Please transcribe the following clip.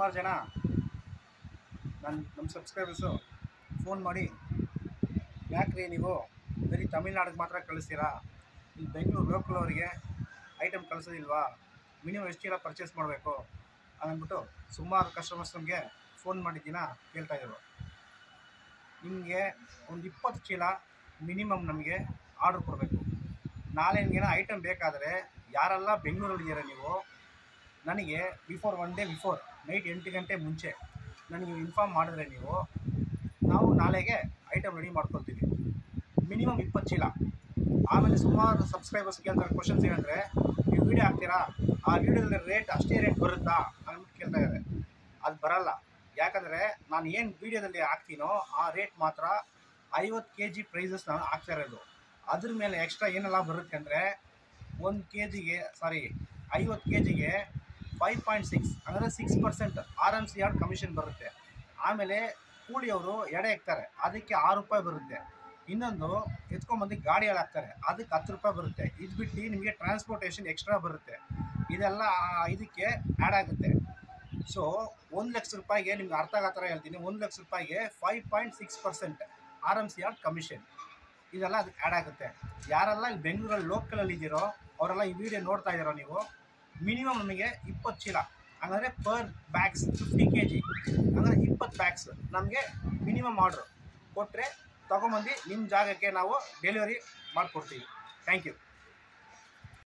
ಸುಮಾರು ಜನ ನನ್ನ ನಮ್ಮ ಸಬ್ಸ್ಕ್ರೈಬರ್ಸು ಫೋನ್ ಮಾಡಿ ಯಾಕ್ರಿ ನೀವು ಬರೀ ತಮಿಳ್ನಾಡಿಗೆ ಮಾತ್ರ ಕಳಿಸ್ತೀರಾ ಇಲ್ಲಿ ಬೆಂಗಳೂರು ಲೋಕಲ್ ಅವರಿಗೆ ಐಟಮ್ ಕಳಿಸೋದಿಲ್ವಾ ಮಿನಿಮಮ್ ಎಷ್ಟು ಚೀಲ ಪರ್ಚೇಸ್ ಮಾಡಬೇಕು ಅಂದ್ಬಿಟ್ಟು ಸುಮಾರು ಕಸ್ಟಮರ್ಸ್ ನಮಗೆ ಫೋನ್ ಮಾಡಿದ್ದಿನ ಕೇಳ್ತಾಯಿದ್ರು ನಿಮಗೆ ಒಂದು ಇಪ್ಪತ್ತು ಚೀಲ ಮಿನಿಮಮ್ ನಮಗೆ ಆರ್ಡ್ರ್ ಕೊಡಬೇಕು ನಾಳೆ ನಿಮಗೇನೋ ಐಟಮ್ ಬೇಕಾದರೆ ಯಾರೆಲ್ಲ ಬೆಂಗಳೂರಲ್ಲಿದ್ದೀರ ನೀವು ನನಗೆ before one day before night ಎಂಟು ಗಂಟೆ ಮುಂಚೆ ನನಗೆ ಇನ್ಫಾರ್ಮ್ ಮಾಡಿದ್ರೆ ನೀವು ನಾವು ನಾಳೆಗೆ ಐಟಮ್ ರೆಡಿ ಮಾಡ್ಕೊಳ್ತೀವಿ ಮಿನಿಮಮ್ ಇಪ್ಪತ್ತು ಚೀಲ ಆಮೇಲೆ ಸುಮಾರು ಸಬ್ಸ್ಕ್ರೈಬರ್ಸ್ ಕೇಳ್ತಾರೆ ಕ್ವಶನ್ಸ್ ಏನಂದರೆ ನೀವು ವೀಡಿಯೋ ಹಾಕ್ತೀರಾ ಆ ವೀಡಿಯೋದಲ್ಲಿ ರೇಟ್ ಅಷ್ಟೇ ರೇಟ್ ಬರುತ್ತಾ ಅಂದ್ಬಿಟ್ಟು ಕೇಳ್ತಾ ಇದ್ದಾರೆ ಅದು ಬರಲ್ಲ ಯಾಕಂದರೆ ನಾನು ಏನು ವೀಡಿಯೋದಲ್ಲಿ ಹಾಕ್ತೀನೋ ಆ ರೇಟ್ ಮಾತ್ರ ಐವತ್ತು ಕೆ ಜಿ ಪ್ರೈಸಸ್ ನಾನು ಹಾಕ್ತಾ ಇರೋದು ಅದ್ರ ಮೇಲೆ ಎಕ್ಸ್ಟ್ರಾ ಏನೆಲ್ಲ ಬರುತ್ತೆ ಅಂದರೆ ಒಂದು ಕೆ ಜಿಗೆ ಸಾರಿ ಐವತ್ತು ಕೆ ಜಿಗೆ ಫೈವ್ ಪಾಯಿಂಟ್ ಸಿಕ್ಸ್ ಅಂದರೆ six percent R M C R commission ಬರುತ್ತೆ ಆಮೇಲೆ ಕೂಲಿಯವರು ಎಡೆ ಇಕ್ತಾರೆ ಅದಕ್ಕೆ ಆರು ರೂಪಾಯಿ ಬರುತ್ತೆ ಇನ್ನೊಂದು ಎತ್ಕೊಂಬಂದು ಗಾಡಿಯಲ್ಲಿ ಹಾಕ್ತಾರೆ ಅದಕ್ಕೆ ಹತ್ತು ರೂಪಾಯಿ ಬರುತ್ತೆ ಇದು ಬಿಟ್ಟು ನಿಮಗೆ ಟ್ರಾನ್ಸ್ಪೋರ್ಟೇಷನ್ ಎಕ್ಸ್ಟ್ರಾ ಬರುತ್ತೆ ಇದೆಲ್ಲ ಆ ಇದಕ್ಕೆ ಆ್ಯಡ್ ಆಗುತ್ತೆ ಸೊ ಒಂದು ಲಕ್ಷ ರೂಪಾಯಿಗೆ ನಿಮ್ಗೆ ಅರ್ಥ ಆಗೋ ಥರ ಹೇಳ್ತೀನಿ ಒಂದು ಲಕ್ಷ ರೂಪಾಯಿಗೆ five point six percent R M C R commission ಇದೆಲ್ಲ ಅದಕ್ಕೆ ಆ್ಯಡ್ ಆಗುತ್ತೆ ಯಾರೆಲ್ಲ ಇಲ್ಲಿ ಬೆಂಗಳೂರಲ್ಲಿ ಲೋಕಲಲ್ಲಿ ಇದ್ದೀರೋ ಅವರೆಲ್ಲ ಈ ವಿಡಿಯೋ ನೋಡ್ತಾ ಇದ್ದೀರೋ ನೀವು ಮಿನಿಮಮ್ ನಮಗೆ ಇಪ್ಪತ್ತು ಚೀಲ ಹಂಗಂದರೆ per bags fifty K G ಅಂದರೆ ಇಪ್ಪತ್ತು ಬ್ಯಾಗ್ಸ್ ನಮಗೆ ಮಿನಿಮಮ್ ಆರ್ಡ್ರು ಕೊಟ್ಟರೆ ತೊಗೊಂಬಂದು ನಿಮ್ಮ ಜಾಗಕ್ಕೆ ನಾವು ಡೆಲಿವರಿ ಮಾಡಿಕೊಡ್ತೀವಿ ಥ್ಯಾಂಕ್ ಯು